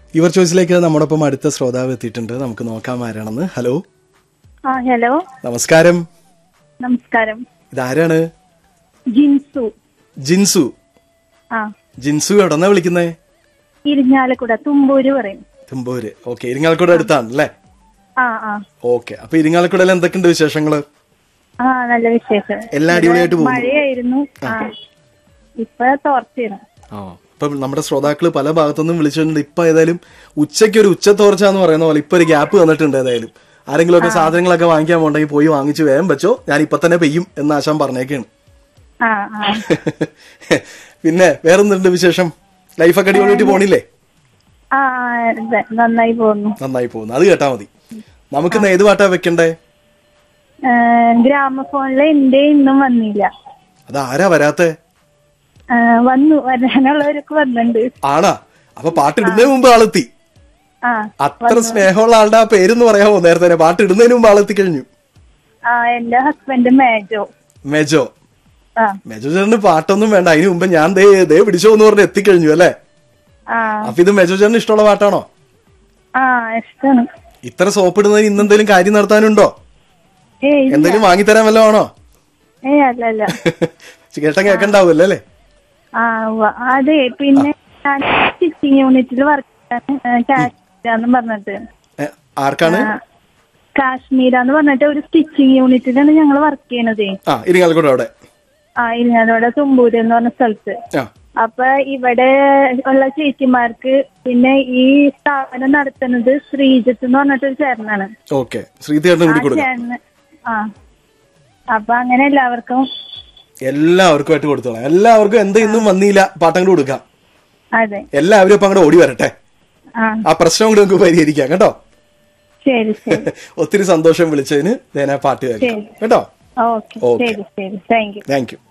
ഇവർ ചോയ്സിലേക്ക് നമ്മോടൊപ്പം അടുത്ത ശ്രോതാവ് എത്തിയിട്ടുണ്ട് നമുക്ക് നോക്കാം ആരാണെന്ന് ഹലോ ആ ഹലോ നമസ്കാരം നമസ്കാരം ഇതാരാണ് ജിൻസു ജിൻസു ആ ജിൻസു എവിടെന്നാ വിളിക്കുന്നേ ഇരിഞ്ഞാലക്കുട തുമ്പൂര് പറയും തുമ്പൂര് ഓക്കെ ഇരിങ്ങാലക്കുട അടുത്താണ് അല്ലേ ആ ആ ഓക്കെ അപ്പൊ ഇരിങ്ങാലക്കുടയിൽ എന്തൊക്കെയുണ്ട് വിശേഷങ്ങള് ആ നല്ല വിശേഷം എല്ലാം അടിപൊളിയായിട്ട് പോകുന്നു. മഴയായിരുന്നു ആ ഇപ്പൊ തോർച്ചയാണ് ആ ഇപ്പൊ നമ്മുടെ ശ്രോതാക്കള് പല ഭാഗത്തുനിന്നും വിളിച്ചിട്ടുണ്ട് ഇപ്പൊ ഏതായാലും ഉച്ചയ്ക്ക് ഒരു ഉച്ചത്തോർച്ച എന്ന് പറയുന്ന പോലെ ഇപ്പൊ ഒരു ഗ്യാപ്പ് വന്നിട്ടുണ്ട് ഏതായാലും ആരെങ്കിലും ഒക്കെ സാധനങ്ങളൊക്കെ വാങ്ങിക്കാൻ പോണ്ടെങ്കിൽ പോയി വാങ്ങിച്ച് വേഗം വെച്ചോ ഞാൻ ഇപ്പൊ തന്നെ പെയ്യും എന്ന് ആശാൻ പറഞ്ഞേക്കാണ് ആ ആ പിന്നെ വേറെന്തുണ്ട് വിശേഷം ലൈഫൊക്കെ അടിപൊളിയായിട്ട് പോണില്ലേ ആ അതെ, നന്നായി പോകുന്നു നന്നായി പോകുന്നു അത് കേട്ടാ മതി നമുക്ക് ഇന്ന് ഏത് പാട്ടാ വെക്കണ്ടേ ഏ, ഗ്രാമഫോണില് എന്റെ ഇന്നും വന്നില്ല അത് ആരാ വരാത്തെ ഏ, വന്നു വരാനുള്ളവരൊക്കെ വന്നിട്ടുണ്ട് ആണാ അപ്പൊ പാട്ട് ഇടുന്നതിന് മുമ്പ് ആളെത്തി ആ അത്ര സ്നേഹമുള്ള ആളുടെ ആ പേരെന്ന് പറയാമോ നേരത്തെ തന്നെ പാട്ട് ഇടുന്നതിന് മുമ്പ് ആളെത്തി കഴിഞ്ഞു ആ എന്റെ ഹസ്ബൻഡ് മേജോ മെജോ ആ മെജോ ചേട്ടന് പാട്ടൊന്നും വേണ്ട അതിന് മുമ്പ് ഞാൻ ദേ ദേ പിടിച്ചോ എന്ന് പറഞ്ഞ് എത്തിക്കഴിഞ്ഞു അല്ലേ ആ അപ്പൊ ഇത് മെജോ ചേട്ടന് ഇഷ്ടമുള്ള പാട്ടാണോ ആ ഇഷ്ടാണ് ഇത്ര സോപ്പ് ഇടുന്നതിന് ഇന്ന് എന്തെങ്കിലും കാര്യം നടത്താനുണ്ടോ ഏയ് ഇല്ല. എന്തെങ്കിലും വാങ്ങിത്തരാൻ വല്ലോ ആണോ ഏയ് അല്ല അല്ല ചേട്ടൻ കേൾക്കണ്ടാവുമല്ലോ അല്ലേ ആ ഉവ്വ. അതെ പിന്നെ ഞാൻ സ്റ്റിച്ചിങ് യൂണിറ്റിൽ വർക്ക് കാശ്മീരാന്ന് പറഞ്ഞിട്ട് ഏ, ആർക്കാണ് ആ, കാശ്മീരാന്ന് പറഞ്ഞിട്ട് ഒരു സ്റ്റിച്ചിങ് യൂണിറ്റിലാണ് ഞങ്ങൾ വർക്ക് ചെയ്യണതേ ആ ഇരിങ്ങാലക്കൂടെ അവിടെ ആ ഇരിഞ്ഞാലോടെ തുമ്പൂര് എന്ന് പറഞ്ഞ സ്ഥലത്ത് ആ അപ്പൊ ഇവിടെ ഉള്ള ചേച്ചിമാർക്ക് പിന്നെ ഈ സ്ഥാപനം നടത്തുന്നത് ശ്രീജിത്ത് എന്ന് പറഞ്ഞിട്ടൊരു ചേട്ടനാണ് ഓക്കെ ശ്രീധേട്ടന് ആ കൂടി കൊടുക്കാം ചേട്ടന് ആ അപ്പൊ അങ്ങനെ എല്ലാവർക്കും എല്ലാവർക്കും ആയിട്ട് കൊടുത്തോളാം എല്ലാവർക്കും എന്ത് ഇന്നും വന്നില്ല പാട്ടങ്ങൾ കൊടുക്കാം അതെ എല്ലാവരും ഇപ്പൊ അങ്ങോട്ട് ഓടി വരട്ടെ ആ ആ പ്രശ്നം കൂടി നമുക്ക് പരിഹരിക്കാം കേട്ടോ ശരി ശരി ഒത്തിരി സന്തോഷം വിളിച്ചതിന് ഞാൻ ആ പാട്ട് കേൾക്കാം ശരി. കേട്ടോ ഓക്കെ ഓക്കെ. ശരി ശരി താങ്ക് യു താങ്ക് യു